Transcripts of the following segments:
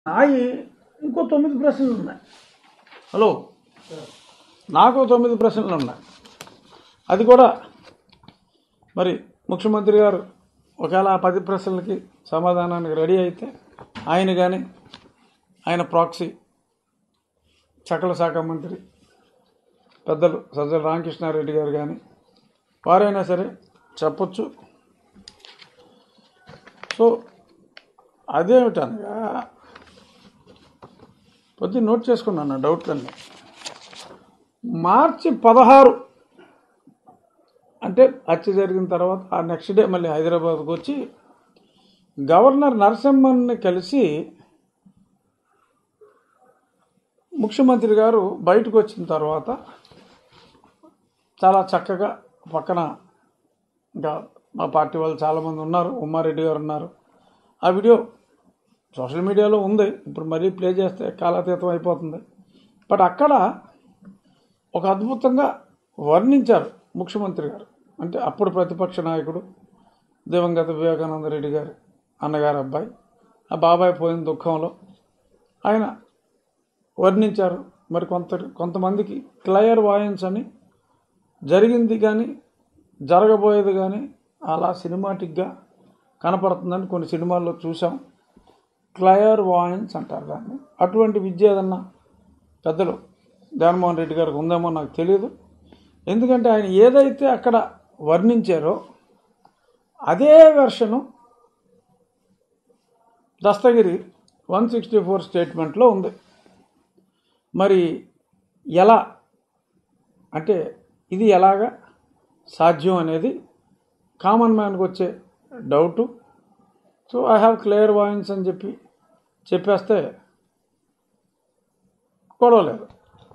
నాయి ఇంకో తొమ్మిది ప్రశ్నలు ఉన్నాయి హలో నాకు తొమ్మిది ప్రశ్నలు ఉన్నాయి అది కూడా మరి ముఖ్యమంత్రి గారు ఒకవేళ ఆ పది ప్రశ్నలకి సమాధానానికి రెడీ అయితే ఆయన కానీ ఆయన ప్రాక్సీ చక్కల శాఖ మంత్రి పెద్దలు సజ్జల రామకృష్ణారెడ్డి గారు కానీ వారైనా సరే చెప్పొచ్చు సో అదేమిటనగా పొద్దున్న నోట్ చేసుకున్నాను నా డౌట్లన్నీ మార్చి పదహారు అంటే హత్య జరిగిన తర్వాత ఆ నెక్స్ట్ డే మళ్ళీ హైదరాబాద్కు వచ్చి గవర్నర్ నరసింహన్ని కలిసి ముఖ్యమంత్రి గారు బయటకు వచ్చిన తర్వాత చాలా చక్కగా పక్కన ఇంకా మా పార్టీ వాళ్ళు చాలామంది ఉన్నారు ఉమ్మారెడ్డి గారు ఉన్నారు ఆ వీడియో సోషల్ మీడియాలో ఉంది ఇప్పుడు మరీ ప్లే చేస్తే కాలాతీతం అయిపోతుంది బట్ అక్కడ ఒక అద్భుతంగా వర్ణించారు ముఖ్యమంత్రి గారు అంటే అప్పుడు ప్రతిపక్ష నాయకుడు దివంగత వివేకానంద రెడ్డి గారి అన్నగారు అబ్బాయి ఆ బాబాయ్ పోయిన దుఃఖంలో ఆయన వర్ణించారు మరి కొంత కొంతమందికి క్లయర్ వాయన్స్ అని జరిగింది కానీ జరగబోయేది కానీ అలా సినిమాటిక్గా కనపడుతుందని కొన్ని సినిమాల్లో చూసాం క్లయర్ వాయన్స్ అంటారు దాన్ని అటువంటి విద్య ఏదన్నా పెద్దలు జగన్మోహన్ రెడ్డి గారికి ఉందేమో నాకు తెలియదు ఎందుకంటే ఆయన ఏదైతే అక్కడ వర్ణించారో అదే version Dastagiri one sixty four స్టేట్మెంట్లో ఉంది మరి ఎలా అంటే ఇది ఎలాగా సాధ్యం అనేది కామన్ మ్యాన్కి వచ్చే doubt so I have clear wins అని చెప్పి చెప్పేస్తే గొడవలేదు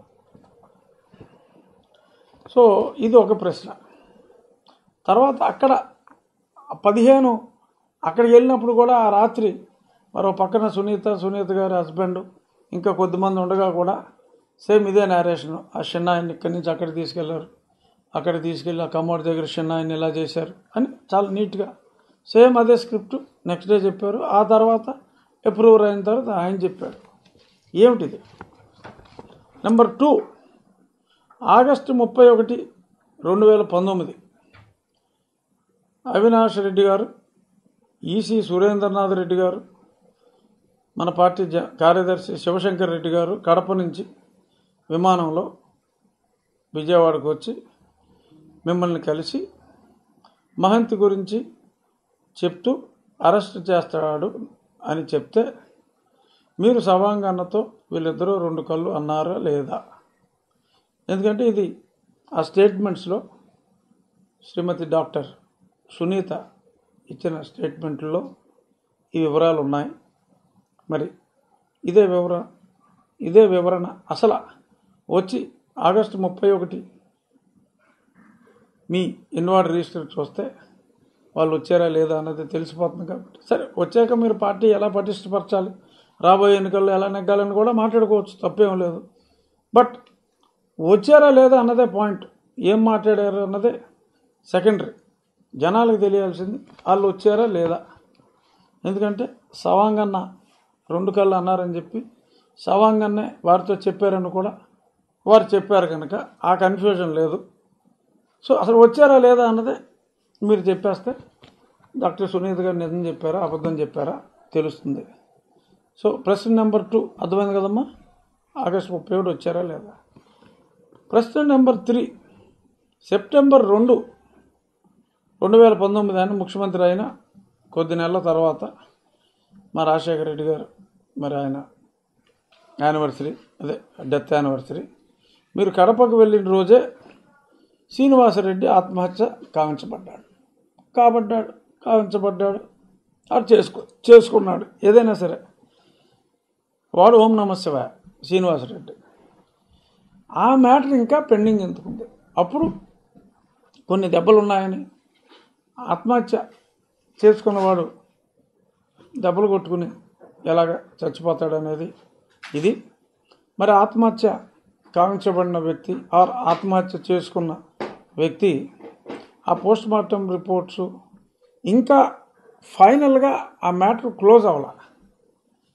సో ఇది ఒక ప్రశ్న తర్వాత అక్కడ పదిహేను అక్కడికి వెళ్ళినప్పుడు కూడా ఆ రాత్రి మరో పక్కన సునీత సునీత గారి హస్బెండ్ ఇంకా కొద్దిమంది ఉండగా కూడా సేమ్ ఇదే నేరేషన్ ఆ చిన్నాయన్ని ఇక్కడి నుంచి అక్కడికి తీసుకెళ్లారు అక్కడ తీసుకెళ్ళి ఆ కమోడ్ దగ్గర చిన్నాయన్ని ఇలా చేశారు అని చాలా నీట్గా సేమ్ అదే స్క్రిప్ట్ నెక్స్ట్ డే చెప్పారు ఆ తర్వాత అప్రూవర్ అయిన తర్వాత ఆయన చెప్పాడు ఏమిటిది నెంబర్ టూ ఆగస్టు ముప్పై ఒకటి రెండు వేల పంతొమ్మిది అవినాష్ రెడ్డి గారు ఈసీ సురేంద్రనాథ్ రెడ్డి గారు మన పార్టీ జ కార్యదర్శి శివశంకర్ రెడ్డి గారు కడప నుంచి విమానంలో విజయవాడకు వచ్చి మిమ్మల్ని కలిసి మహంతి గురించి చెప్తూ అరెస్ట్ చేస్తాడు అని చెప్తే మీరు సవాంగన్నతో వీళ్ళిద్దరూ రెండు కళ్ళు అన్నారా లేదా ఎందుకంటే ఇది ఆ స్టేట్మెంట్స్లో శ్రీమతి డాక్టర్ సునీత ఇచ్చిన స్టేట్మెంట్లో ఈ వివరాలు ఉన్నాయి మరి ఇదే వివర ఇదే వివరణ అసలు వచ్చి ఆగస్టు ముప్పై ఒకటి మీ ఇన్వార్డ్ రిజిస్టర్ చూస్తే వాళ్ళు వచ్చారా లేదా అన్నది తెలిసిపోతుంది కాబట్టి సరే వచ్చాక మీరు పార్టీ ఎలా పటిష్టపరచాలి రాబోయే ఎన్నికల్లో ఎలా నెగ్గాలని కూడా మాట్లాడుకోవచ్చు తప్పేం లేదు బట్ వచ్చారా లేదా అన్నదే పాయింట్ ఏం మాట్లాడారు అన్నదే సెకండరీ జనాలకు తెలియాల్సింది వాళ్ళు వచ్చారా లేదా ఎందుకంటే సవాంగన్న రెండు కళ్ళు అన్నారని చెప్పి సవాంగన్నే వారితో చెప్పారని కూడా వారు చెప్పారు కనుక ఆ కన్ఫ్యూజన్ లేదు సో అసలు వచ్చారా లేదా అన్నదే మీరు చెప్పేస్తే డాక్టర్ సునీత గారు నిజం చెప్పారా అబద్ధం చెప్పారా తెలుస్తుంది సో ప్రశ్న నెంబర్ టూ అర్థమైంది కదమ్మా ఆగస్టు ముప్పై ఒకటి వచ్చారా లేదా ప్రశ్న నెంబర్ త్రీ సెప్టెంబర్ రెండు రెండు వేల పంతొమ్మిది ఆయన ముఖ్యమంత్రి అయిన కొద్ది నెలల తర్వాత మా రాజశేఖర రెడ్డి గారు మరి ఆయన యానివర్సరీ అదే డెత్ యానివర్సరీ మీరు కడపకు వెళ్ళిన రోజే శ్రీనివాసరెడ్డి ఆత్మహత్య కావించబడ్డాడు కాబడ్డాడు కావించబడ్డాడు అది చేసుకో చేసుకున్నాడు ఏదైనా సరే వాడు ఓం నమ శివాయ శ్రీనివాసరెడ్డి ఆ మ్యాటర్ ఇంకా పెండింగ్ ఎందుకుంది అప్పుడు కొన్ని దెబ్బలు ఉన్నాయని ఆత్మహత్య చేసుకున్నవాడు దెబ్బలు కొట్టుకుని ఎలాగ చచ్చిపోతాడు అనేది ఇది మరి ఆత్మహత్య కావించబడిన వ్యక్తి ఆర్ ఆత్మహత్య చేసుకున్న వ్యక్తి ఆ పోస్ట్ మార్టం రిపోర్ట్స్ ఇంకా ఫైనల్గా ఆ మ్యాటర్ క్లోజ్ అవ్వాల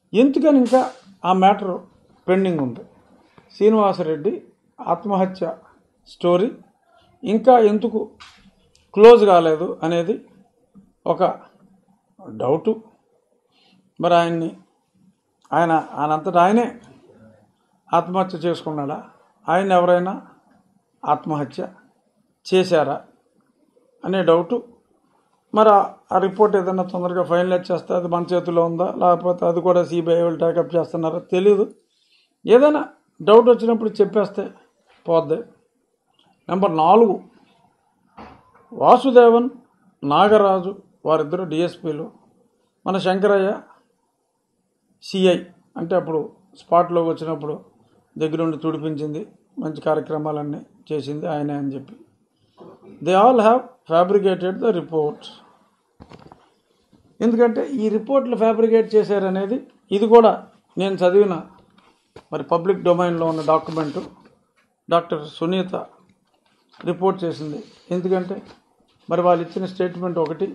ఎందుకని ఇంకా ఆ మ్యాటర్ పెండింగ్ ఉంది శ్రీనివాసరెడ్డి ఆత్మహత్య స్టోరీ ఇంకా ఎందుకు క్లోజ్ కాలేదు అనేది ఒక డౌటు మరి ఆయన్ని ఆయన ఆయనంతటా ఆయనే ఆత్మహత్య చేసుకున్నాడా ఆయన ఎవరైనా ఆత్మహత్య చేశారా అనే డౌటు మరి ఆ- ఆ రిపోర్ట్ ఏదైనా తొందరగా ఫైనలైజ్ చేస్తే అది మన చేతిలో ఉందా లేకపోతే అది కూడా సిబిఐ వాళ్ళు టేకప్ చేస్తున్నారో తెలియదు ఏదైనా డౌట్ వచ్చినప్పుడు చెప్పేస్తే పోద్ది నెంబర్ నాలుగు వాసుదేవన్ నాగరాజు వారిద్దరు డిఎస్పీలు మన శంకరయ్య సిఐ అంటే అప్పుడు స్పాట్లోకి వచ్చినప్పుడు దగ్గరుండి తుడిపించింది మంచి కార్యక్రమాలన్నీ చేసింది ఆయనే అని చెప్పి they all have fabricated the reports ఎందుకంటే ఈ రిపోర్ట్లు ఫ్యాబ్రికేట్ చేశారనేది ఇది కూడా నేను చదివిన మరి పబ్లిక్ డొమైన్లో ఉన్న డాక్యుమెంటు డాక్టర్ సునీత రిపోర్ట్ చేసింది ఎందుకంటే మరి వాళ్ళు ఇచ్చిన స్టేట్మెంట్ ఒకటి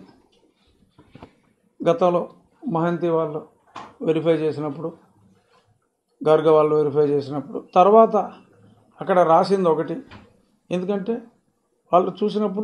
గతంలో మహంతి వాళ్ళు వెరిఫై చేసినప్పుడు గర్గ వాళ్ళు వెరిఫై చేసినప్పుడు తర్వాత అక్కడ రాసింది ఒకటి ఎందుకంటే వాళ్ళు చూసినప్పుడు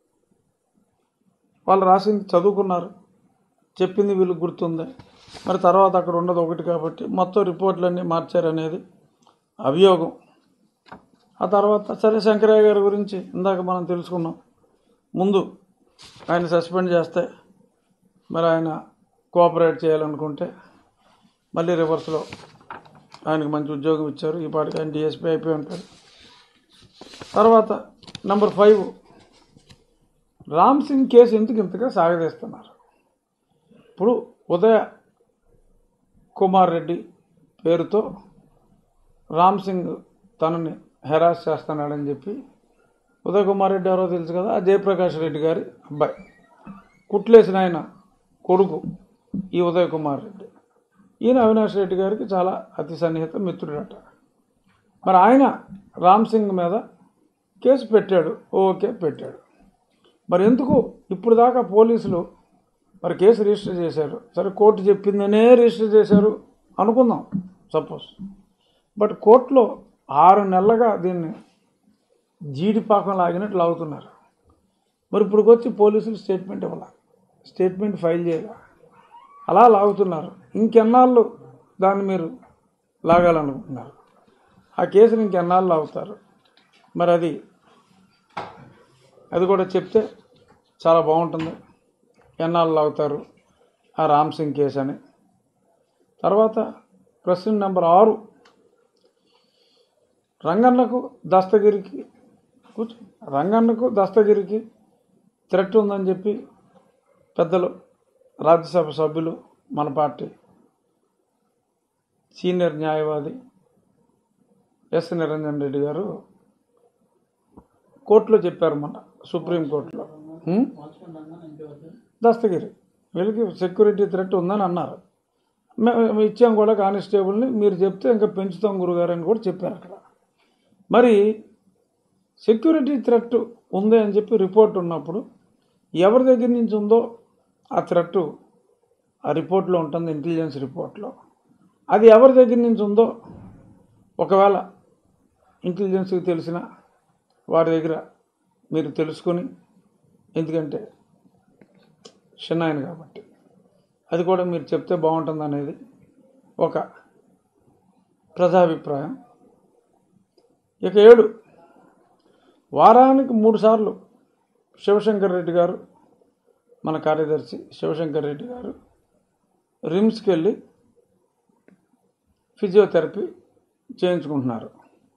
వాళ్ళు రాసింది చదువుకున్నారు చెప్పింది వీళ్ళకి గుర్తుంది మరి తర్వాత అక్కడ ఉన్నది ఒకటి కాబట్టి మొత్తం రిపోర్ట్లన్నీ మార్చారనేది అభియోగం ఆ తర్వాత సరే శంకరయ్య గారి గురించి ఇందాక మనం తెలుసుకున్నాం ముందు ఆయన సస్పెండ్ చేస్తే మరి ఆయన కోఆపరేట్ చేయాలనుకుంటే మళ్ళీ రివర్స్లో ఆయనకు మంచి ఉద్యోగం ఇచ్చారు ఈ పాటికి ఆయన డిఎస్పీ అయిపోయి ఉంటారు తర్వాత number five Ram Singh case ఎందుకు ఇంతగా సాగదీస్తున్నారు ఇప్పుడు ఉదయ కుమార్ రెడ్డి పేరుతో రామ్ సింగ్ తనని హెరాస్ చేస్తున్నాడని చెప్పి ఉదయ్ కుమార్ రెడ్డి ఎవరో తెలుసు కదా ఆ జయప్రకాష్ రెడ్డి గారి అబ్బాయి కుట్లేసిన ఆయన కొడుకు ఈ ఉదయ్ కుమార్ రెడ్డి ఈయన అవినాష్ రెడ్డి గారికి చాలా అతి సన్నిహిత మిత్రుడట మరి ఆయన రామ్ సింగ్ మీద కేసు పెట్టాడు ఓకే పెట్టాడు మరి ఎందుకు ఇప్పుడు దాకా పోలీసులు మరి కేసు రిజిస్టర్ చేశారు సరే కోర్టు చెప్పిందనే రిజిస్టర్ చేశారు అనుకుందాం సపోజ్ బట్ కోర్టులో ఆరు నెలలుగా దీన్ని జీడిపాకం లాగినట్టు లాగుతున్నారు మరి ఇప్పుడు వచ్చి పోలీసులు స్టేట్మెంట్ ఇవ్వాలి స్టేట్మెంట్ ఫైల్ చేయాలి అలా లాగుతున్నారు ఇంకెన్నాళ్ళు దాన్ని మీరు లాగాలనుకుంటున్నారు ఆ కేసుని ఇంకెన్నాళ్ళు లాగుతారు మరి అది అది కూడా చెప్తే చాలా బాగుంటుంది ఎన్నాళ్ళు లాగుతారు ఆ రామ్ సింగ్ కేసు అని తర్వాత ప్రశ్న నెంబర్ ఆరు రంగన్నకు దస్తగిరికి కూర్చో రంగన్నకు దస్తగిరికి థ్రెట్ ఉందని చెప్పి పెద్దలు రాజ్యసభ సభ్యులు మన పార్టీ సీనియర్ న్యాయవాది ఎస్ నిరంజన్ రెడ్డి గారు కోర్టులో చెప్పారు మన సుప్రీంకోర్టులో హ్మ్? దస్తగిరి వీళ్ళకి సెక్యూరిటీ థ్రెట్ ఉందని అన్నారు మేము ఇచ్చాం కూడా కానిస్టేబుల్ని మీరు చెప్తే ఇంకా పెంచుతాం గురుగారు అని కూడా చెప్పారు అక్కడ మరి సెక్యూరిటీ థ్రెట్ ఉంది అని చెప్పి రిపోర్ట్ ఉన్నప్పుడు ఎవరి దగ్గర నుంచి ఉందో ఆ థ్రెట్ ఆ రిపోర్ట్లో ఉంటుంది ఇంటెలిజెన్స్ రిపోర్ట్లో అది ఎవరి దగ్గర నుంచి ఉందో ఒకవేళ ఇంటెలిజెన్స్కి తెలిసిన వారి దగ్గర మీరు తెలుసుకొని ఎందుకంటే చిన్న ఆయన కాబట్టి అది కూడా మీరు చెప్తే బాగుంటుంది అనేది ఒక ప్రజాభిప్రాయం ఇక ఏడు వారానికి మూడు సార్లు శివశంకర్ రెడ్డి గారు మన కార్యదర్శి శివశంకర్ రెడ్డి గారు రిమ్స్కి వెళ్ళి ఫిజియోథెరపీ చేయించుకుంటున్నారు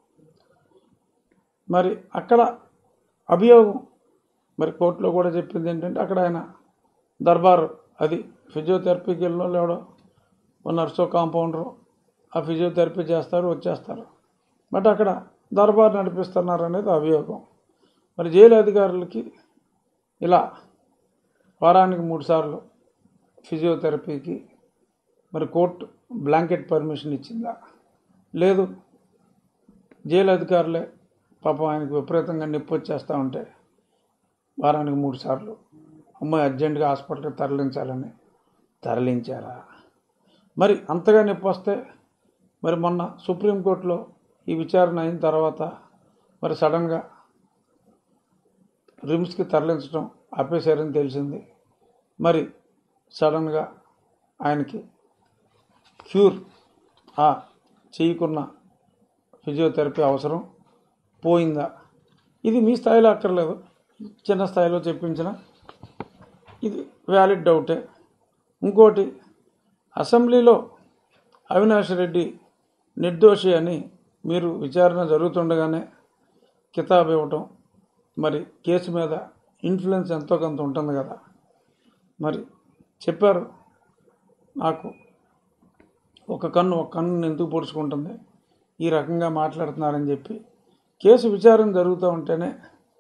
మరి అక్కడ అభియోగం మరి కోర్టులో కూడా చెప్పింది ఏంటంటే అక్కడ ఆయన దర్బారు అది ఫిజియోథెరపీకి వెళ్ళిన వాళ్ళు ఎవడో ఓ నర్సో కాంపౌండరు ఆ ఫిజియోథెరపీ చేస్తారు వచ్చేస్తారు బట్ అక్కడ దర్బార్ నడిపిస్తున్నారు అనేది అభియోగం మరి జైలు అధికారులకి ఇలా వారానికి మూడు సార్లు ఫిజియోథెరపీకి మరి కోర్టు బ్లాంకెట్ పర్మిషన్ ఇచ్చిందా లేదు జైలు అధికారులే పాపం ఆయనకు విపరీతంగా నొప్పి వచ్చేస్తూ ఉంటే వారానికి మూడు సార్లు అమ్మాయి అర్జెంటుగా హాస్పిటల్కి తరలించాలని తరలించారా మరి అంతగా నొప్పి వస్తే మరి మొన్న సుప్రీంకోర్టులో ఈ విచారణ అయిన తర్వాత మరి సడన్గా రిమ్స్కి తరలించడం ఆపేశారని తెలిసింది మరి సడన్గా ఆయనకి క్యూర్ ఆ చేయకున్న ఫిజియోథెరపీ అవసరం పోయిందా ఇది మీ స్థాయిలో అక్కర్లేదు చిన్న స్థాయిలో చెప్పించిన ఇది వ్యాలిడ్ డౌటే ఇంకోటి అసెంబ్లీలో అవినాష్ రెడ్డి నిర్దోషి అని మీరు విచారణ జరుగుతుండగానే కితాబ్ ఇవ్వటం మరి కేసు మీద ఇన్ఫ్లుయెన్స్ ఎంతో కొంత ఉంటుంది కదా మరి చెప్పారు నాకు ఒక కన్ను ఒక కన్ను ఎందుకు పొడుచుకుంటుంది ఈ రకంగా మాట్లాడుతున్నారని చెప్పి కేసు విచారణ జరుగుతూ ఉంటేనే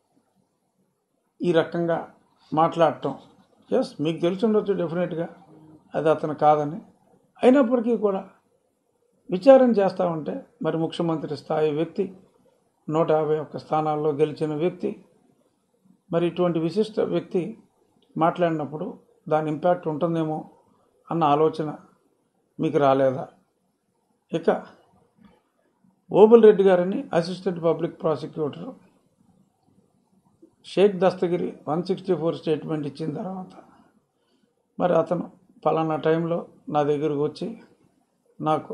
ఈ రకంగా మాట్లాడటం ఎస్ మీకు తెలిసి ఉండొచ్చు డెఫినెట్గా అది అతను కాదని అయినప్పటికీ కూడా విచారణ చేస్తూ ఉంటే మరి ముఖ్యమంత్రి స్థాయి వ్యక్తి నూట యాభై ఒక్క స్థానాల్లో గెలిచిన వ్యక్తి మరి ఇటువంటి విశిష్ట వ్యక్తి మాట్లాడినప్పుడు దాని ఇంపాక్ట్ ఉంటుందేమో అన్న ఆలోచన మీకు రాలేదా ఇక ఓబుల్ రెడ్డి గారని assistant public prosecutor Sheikh Dastagiri one sixty four statement ఇచ్చిన తర్వాత మరి అతను పలానా టైంలో నా దగ్గరకు వచ్చి నాకు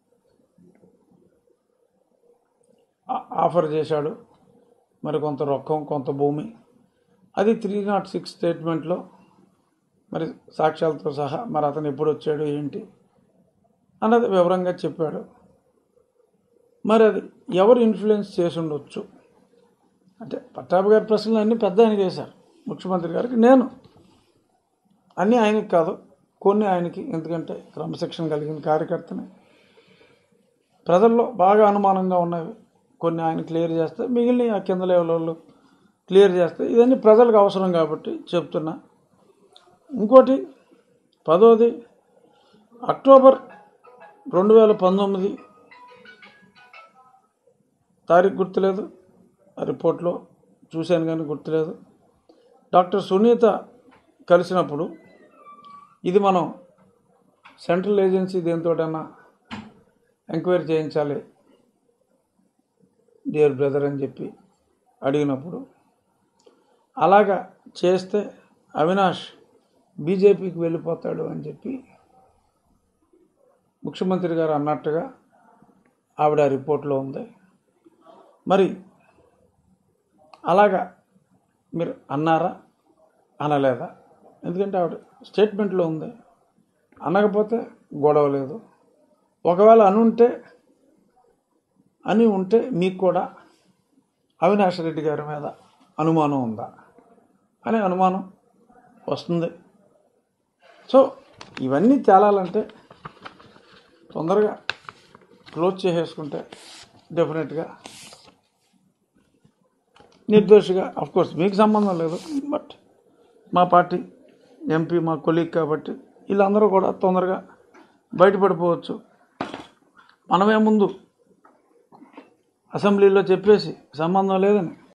ఆ- ఆఫర్ చేశాడు మరి కొంత రొక్కం కొంత భూమి అది త్రీ నాట్ సిక్స్ స్టేట్మెంట్లో మరి సాక్ష్యాలతో సహా మరి అతను ఎప్పుడు వచ్చాడు ఏంటి అన్నది వివరంగా చెప్పాడు మరి అది ఎవరు ఇన్ఫ్లుయెన్స్ చేసి ఉండొచ్చు అంటే పట్టాభి గారి ప్రశ్నలు అన్నీ పెద్ద ఆయనకి వేశారు ముఖ్యమంత్రి గారికి నేను అన్నీ ఆయనకి కాదు కొన్ని ఆయనకి ఎందుకంటే క్రమశిక్షణ కలిగిన కార్యకర్తని ప్రజల్లో బాగా అనుమానంగా ఉన్నవి కొన్ని ఆయన క్లియర్ చేస్తే మిగిలిన ఆ కింద లెవెల్ వాళ్ళు క్లియర్ చేస్తే ఇవన్నీ ప్రజలకు అవసరం కాబట్టి చెప్తున్నా ఇంకోటి పదోది అక్టోబర్ రెండు వేల పంతొమ్మిది తారీఖు గుర్తులేదు ఆ రిపోర్ట్లో చూశాను కానీ గుర్తులేదు డాక్టర్ సునీత కలిసినప్పుడు ఇది మనం సెంట్రల్ ఏజెన్సీ దేనితోటన్నా ఎంక్వైరీ చేయించాలి డియర్ బ్రదర్ అని చెప్పి అడిగినప్పుడు అలాగా చేస్తే అవినాష్ బీజేపీకి వెళ్ళిపోతాడు అని చెప్పి ముఖ్యమంత్రి గారు అన్నట్టుగా ఆవిడ ఆ రిపోర్ట్లో ఉంది మరి అలాగా మీరు అన్నారా అనలేదా ఎందుకంటే ఆవిడ స్టేట్మెంట్లో ఉంది అనకపోతే గొడవ లేదు ఒకవేళ అనుంటే అని ఉంటే మీకు కూడా అవినాష్ రెడ్డి గారి మీద అనుమానం ఉందా అనే అనుమానం వస్తుంది సో ఇవన్నీ తేలాలంటే తొందరగా క్లోజ్ చేసేసుకుంటే డెఫినెట్గా నిర్దోషిగా కోర్స్ మీకు సంబంధం లేదు బట్ మా పార్టీ ఎంపీ మా కొలీగ్ కాబట్టి వీళ్ళందరూ కూడా తొందరగా బయటపడిపోవచ్చు మనమే ముందు అసెంబ్లీలో చెప్పేసి సంబంధం లేదని